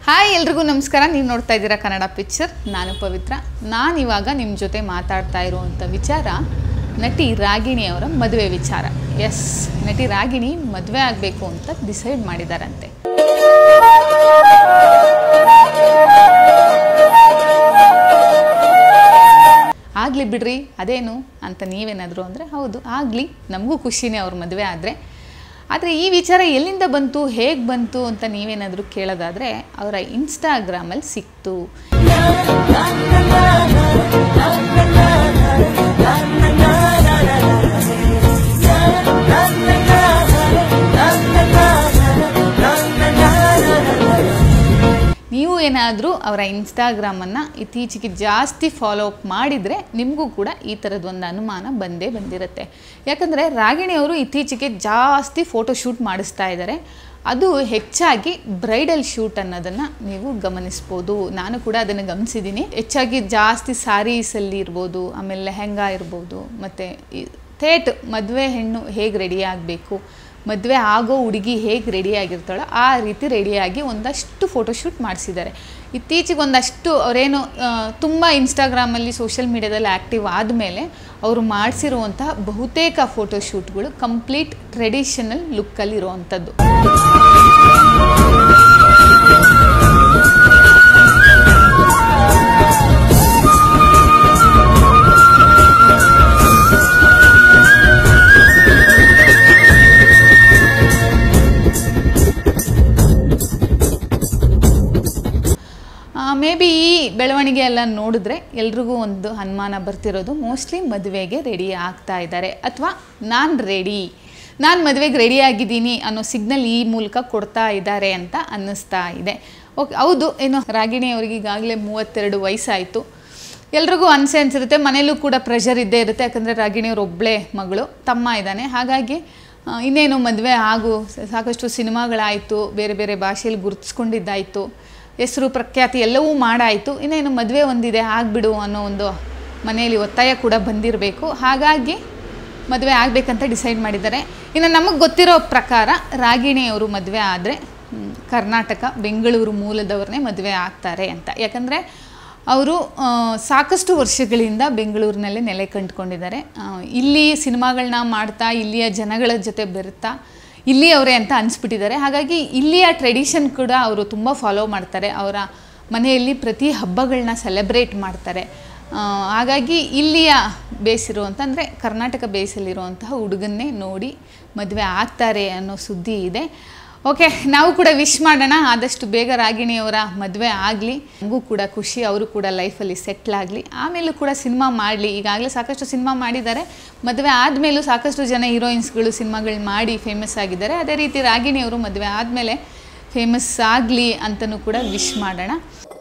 hi ಎಲ್ರಿಗೂ ನಮಸ್ಕಾರ ನೀವು ನೋಡ್ತಾ ಇದ್ದೀರಾ ಕನ್ನಡ ಪಿಕ್ಚರ್ ನಾನು ಪವಿತ್ರ ನಾನು ಇವಾಗ ನಿಮ್ಮ ಜೊತೆ ಮಾತಾಡ್ತಾ ಇರುವಂಥ ವಿಚಾರ ನಟಿ ರಾಗಿಣಿ ಅವರ ಮದುವೆ ವಿಚಾರ ಎಸ್ ನಟಿ ರಾಗಿಣಿ ಮದುವೆ ಆಗಬೇಕು ಅಂತ ಡಿಸೈಡ್ ಮಾಡಿದಾರಂತೆ ಆಗಲಿ ಬಿಡ್ರಿ ಅದೇನು ಅಂತ ನೀವೇನಾದರೂ ಅಂದರೆ ಹೌದು ಆಗಲಿ ನಮಗೂ ಖುಷಿನೇ ಅವ್ರ ಮದುವೆ ಆದರೆ ಆದರೆ ಈ ವಿಚಾರ ಎಲ್ಲಿಂದ ಬಂತು ಹೇಗೆ ಬಂತು ಅಂತ ನೀವೇನಾದರೂ ಕೇಳೋದಾದರೆ ಅವರ ಇನ್ಸ್ಟಾಗ್ರಾಮಲ್ಲಿ ಸಿಕ್ತು ನೀವು ಏನಾದರೂ ಅವರ ಇನ್ಸ್ಟಾಗ್ರಾಮನ್ನು ಇತ್ತೀಚೆಗೆ ಜಾಸ್ತಿ ಫಾಲೋ ಅಪ್ ಮಾಡಿದರೆ ನಿಮಗೂ ಕೂಡ ಈ ಥರದ್ದು ಒಂದು ಅನುಮಾನ ಬಂದೇ ಬಂದಿರುತ್ತೆ ಯಾಕಂದರೆ ರಾಗಿಣಿ ಅವರು ಇತ್ತೀಚೆಗೆ ಜಾಸ್ತಿ ಫೋಟೋ ಶೂಟ್ ಮಾಡಿಸ್ತಾ ಇದ್ದಾರೆ ಅದು ಹೆಚ್ಚಾಗಿ ಬ್ರೈಡಲ್ ಶೂಟ್ ಅನ್ನೋದನ್ನು ನೀವು ಗಮನಿಸ್ಬೋದು ನಾನು ಕೂಡ ಅದನ್ನು ಗಮನಿಸಿದ್ದೀನಿ ಹೆಚ್ಚಾಗಿ ಜಾಸ್ತಿ ಸಾರೀಸಲ್ಲಿ ಇರ್ಬೋದು ಆಮೇಲೆ ಲೆಹೆಂಗಾ ಇರ್ಬೋದು ಮತ್ತು ಥೇಟ್ ಮದುವೆ ಹೆಣ್ಣು ಹೇಗೆ ರೆಡಿ ಆಗಬೇಕು ಮದುವೆ ಆಗೋ ಹುಡುಗಿ ಹೇಗೆ ರೆಡಿ ಆಗಿರ್ತಾಳೋ ಆ ರೀತಿ ರೆಡಿಯಾಗಿ ಒಂದಷ್ಟು ಫೋಟೋಶೂಟ್ ಮಾಡಿಸಿದ್ದಾರೆ ಇತ್ತೀಚೆಗೆ ಒಂದಷ್ಟು ಅವರೇನು ತುಂಬ ಇನ್ಸ್ಟಾಗ್ರಾಮಲ್ಲಿ ಸೋಷಿಯಲ್ ಮೀಡ್ಯಾದಲ್ಲಿ ಆ್ಯಕ್ಟಿವ್ ಆದಮೇಲೆ ಅವರು ಮಾಡಿಸಿರುವಂತಹ ಬಹುತೇಕ ಫೋಟೋಶೂಟ್ಗಳು ಕಂಪ್ಲೀಟ್ ಟ್ರೆಡಿಷನಲ್ ಲುಕ್ಕಲ್ಲಿರುವಂಥದ್ದು ಮೇ ಬಿ ಈ ಬೆಳವಣಿಗೆ ಎಲ್ಲ ನೋಡಿದ್ರೆ ಎಲ್ರಿಗೂ ಒಂದು ಅನುಮಾನ ಬರ್ತಿರೋದು ಮೋಸ್ಟ್ಲಿ ಮದುವೆಗೆ ರೆಡಿ ಆಗ್ತಾ ಇದ್ದಾರೆ ಅಥವಾ ನಾನು ರೆಡಿ ನಾನು ಮದುವೆಗೆ ರೆಡಿ ಆಗಿದ್ದೀನಿ ಅನ್ನೋ ಸಿಗ್ನಲ್ ಈ ಮೂಲಕ ಕೊಡ್ತಾ ಇದ್ದಾರೆ ಅಂತ ಅನ್ನಿಸ್ತಾ ಇದೆ ಓಕೆ ಹೌದು ಏನು ರಾಗಿಣಿ ಅವ್ರಿಗೆ ಈಗಾಗಲೇ ಮೂವತ್ತೆರಡು ವಯಸ್ಸಾಯಿತು ಎಲ್ರಿಗೂ ಅನಿಸೆ ಅನಿಸಿರುತ್ತೆ ಮನೇಲೂ ಕೂಡ ಪ್ರೆಷರ್ ಇದ್ದೇ ಇರುತ್ತೆ ಯಾಕಂದರೆ ರಾಗಿಣಿಯವ್ರ ಒಬ್ಬಳೇ ಮಗಳು ತಮ್ಮ ಇದ್ದಾನೆ ಹಾಗಾಗಿ ಆ, ಇನ್ನೇನು ಮದುವೆ ಆಗು ಸಾಕಷ್ಟು ಸಿನಿಮಾಗಳಾಯಿತು ಬೇರೆ ಬೇರೆ ಭಾಷೆಯಲ್ಲಿ ಗುರುತಿಸ್ಕೊಂಡಿದ್ದಾಯಿತು ಹೆಸರು ಪ್ರಖ್ಯಾತಿ ಎಲ್ಲವೂ ಮಾಡಾಯಿತು ಇನ್ನೇನು ಮದುವೆ ಒಂದಿದೆ ಆಗಿಬಿಡು ಅನ್ನೋ ಒಂದು ಮನೆಯಲ್ಲಿ ಒತ್ತಾಯ ಕೂಡ ಬಂದಿರಬೇಕು ಹಾಗಾಗಿ ಮದುವೆ ಆಗಬೇಕಂತ ಡಿಸೈಡ್ ಮಾಡಿದ್ದಾರೆ ಇನ್ನು ನಮಗೆ ಗೊತ್ತಿರೋ ಪ್ರಕಾರ ರಾಗಿಣಿಯವರು ಮದುವೆ ಆದರೆ ಕರ್ನಾಟಕ ಬೆಂಗಳೂರು ಮೂಲದವ್ರನ್ನೇ ಮದುವೆ ಆಗ್ತಾರೆ ಅಂತ ಯಾಕಂದರೆ ಅವರು ಆ, ಸಾಕಷ್ಟು ವರ್ಷಗಳಿಂದ ಬೆಂಗಳೂರಿನಲ್ಲೇ ನೆಲೆ ಕಂಡುಕೊಂಡಿದ್ದಾರೆ ಆ, ಇಲ್ಲಿ ಸಿನಿಮಾಗಳನ್ನ ಮಾಡ್ತಾ ಇಲ್ಲಿಯ ಜನಗಳ ಜೊತೆ ಬೆರೆತಾ ಇಲ್ಲಿಯವರೇ ಅಂತ ಅನಿಸ್ಬಿಟ್ಟಿದ್ದಾರೆ ಹಾಗಾಗಿ ಇಲ್ಲಿಯ ಟ್ರೆಡಿಷನ್ ಕೂಡ ಅವರು ತುಂಬ ಫಾಲೋ ಮಾಡ್ತಾರೆ ಅವರ ಮನೆಯಲ್ಲಿ ಪ್ರತಿ ಹಬ್ಬಗಳನ್ನ ಸೆಲೆಬ್ರೇಟ್ ಮಾಡ್ತಾರೆ ಆ, ಹಾಗಾಗಿ ಇಲ್ಲಿಯ ಬೇಸ್ ಇರುವಂಥ ಅಂದರೆ ಕರ್ನಾಟಕ ಬೇಸಲ್ಲಿರುವಂತಹ ಹುಡುಗನ್ನೇ ನೋಡಿ ಮದುವೆ ಆಗ್ತಾರೆ ಅನ್ನೋ ಸುದ್ದಿ ಇದೆ ಓಕೆ ನಾವು ಕೂಡ ವಿಶ್ ಮಾಡೋಣ ಆದಷ್ಟು ಬೇಗ ರಾಗಿಣಿಯವರ ಮದುವೆ ಆಗಲಿ ನಮಗೂ ಕೂಡ ಖುಷಿ ಅವರು ಕೂಡ ಲೈಫಲ್ಲಿ ಸೆಟ್ಲ್ ಆಗಲಿ ಆಮೇಲೂ ಕೂಡ ಸಿನಿಮಾ ಮಾಡಲಿ ಈಗಾಗಲೇ ಸಾಕಷ್ಟು ಸಿನಿಮಾ ಮಾಡಿದ್ದಾರೆ ಮದುವೆ ಆದಮೇಲೂ ಸಾಕಷ್ಟು ಜನ ಹೀರೋಯಿನ್ಸ್ಗಳು ಸಿನಿಮಾಗಳು ಮಾಡಿ ಫೇಮಸ್ ಆಗಿದ್ದಾರೆ ಅದೇ ರೀತಿ ರಾಗಿಣಿಯವರು ಮದುವೆ ಆದಮೇಲೆ ಫೇಮಸ್ ಆಗಲಿ ಅಂತಲೂ ಕೂಡ ವಿಶ್ ಮಾಡೋಣ